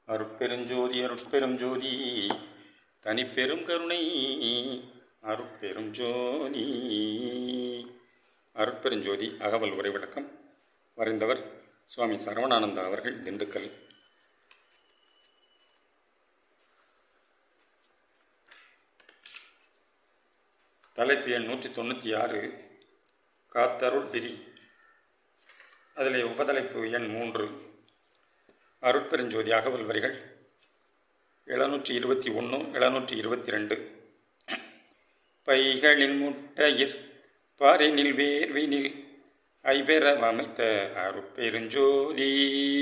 அருட்பெருஞ்சோதி அருட்பெரும் ஜோதி தனிப்பெரும் கருணை அருட்பெரும் ஜோதி அருட்பெருஞ்சோதி அகவல் உரை விளக்கம் வரைந்தவர் சுவாமி சரவணானந்தா அவர்கள் திண்டுக்கல் தலைப்பு எண் நூற்றி தொண்ணூற்றி ஆறு காத்தருள் விரி அதில் உபதலைப்பு எண் மூன்று அருட்பெருஞ்சோதி அகவல் வரிகள் எழுநூற்றி இருபத்தி ஒன்று எழுநூற்றி இருபத்தி ரெண்டு பைகளின் முட்டையிர் பாரினில் வேர்வினில் ஐபெறம் அமைத்த அருட்பெருஞ்சோதி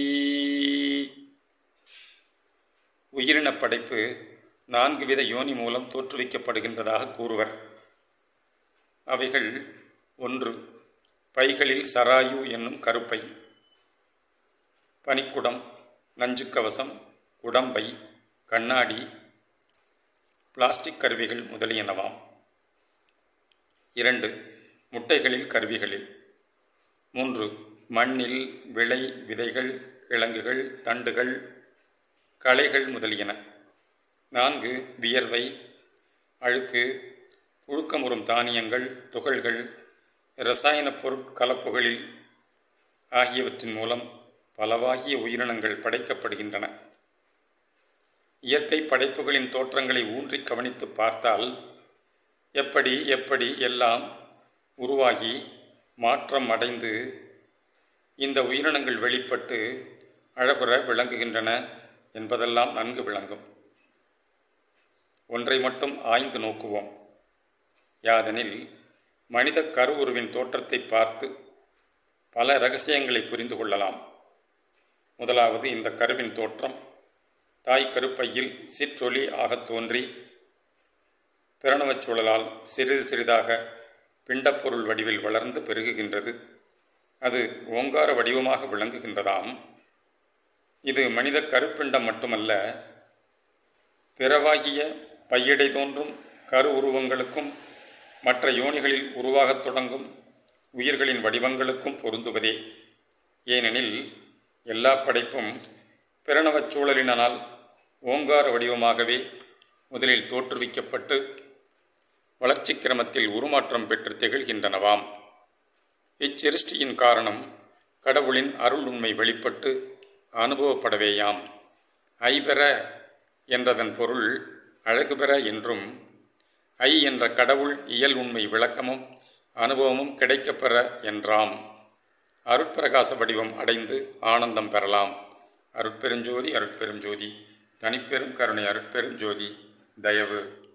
உயிரினப் படைப்பு நான்கு வித யோனி மூலம் தோற்றுவிக்கப்படுகின்றதாக கூறுவர் அவைகள் ஒன்று பைகளில் சராயு என்னும் கருப்பை பனிக்குடம் நஞ்சுக்கவசம் குடம்பை கண்ணாடி பிளாஸ்டிக் கருவிகள் முதலியனவாம் இரண்டு முட்டைகளில் கருவிகளில் மூன்று மண்ணில் விளை விதைகள் கிழங்குகள் தண்டுகள் களைகள் முதலியன நான்கு வியர்வை அழுக்கு புழுக்கமுறும் தானியங்கள் துகள்கள் இரசாயன பொருட்கலப்புகளில் ஆகியவற்றின் மூலம் பலவாகிய உயிரினங்கள் படைக்கப்படுகின்றன இயற்கை படைப்புகளின் தோற்றங்களை ஊன்றி கவனித்து பார்த்தால் எப்படி எப்படி எல்லாம் உருவாகி மாற்றம் அடைந்து இந்த உயிரினங்கள் வெளிப்பட்டு அழகுற விளங்குகின்றன என்பதெல்லாம் நன்கு விளங்கும் ஒன்றை மட்டும் ஆய்ந்து நோக்குவோம் யாதெனில் மனித கருவுருவின் தோற்றத்தை பார்த்து பல ரகசியங்களை புரிந்து கொள்ளலாம் முதலாவது இந்த கருவின் தோற்றம் தாய் கருப்பையில் சிற்றொளி ஆகத் தோன்றி பிரணவச் சூழலால் சிறிது சிறிதாக பிண்டப்பொருள் வடிவில் வளர்ந்து பெருகுகின்றது அது ஓங்கார வடிவமாக விளங்குகின்றதாம் இது மனித கருப்பிண்டம் மட்டுமல்ல பிறவாகிய பையடை தோன்றும் கரு உருவங்களுக்கும் மற்ற யோனிகளில் உருவாகத் தொடங்கும் உயிர்களின் வடிவங்களுக்கும் பொருந்துவதே ஏனெனில் எல்லா படைப்பும் பிரணவச் சூழலினால் ஓங்கார வடிவமாகவே முதலில் தோற்றுவிக்கப்பட்டு வளர்ச்சி கிரமத்தில் உருமாற்றம் பெற்று திகழ்கின்றனவாம் இச்சிருஷ்டியின் காரணம் கடவுளின் அருள் உண்மை வெளிப்பட்டு அனுபவப்படவேயாம் ஐபெற என்றதன் பொருள் அழகு பெற என்றும் ஐ என்ற கடவுள் இயல் உண்மை விளக்கமும் அனுபவமும் கிடைக்கப்பெற என்றாம் அருட்பிரகாச வடிவம் அடைந்து ஆனந்தம் பெறலாம் அருட்பெருஞ்சோதி அருட்பெரும் ஜோதி தனிப்பெரும் கருணை அருட்பெரும் ஜோதி தயவு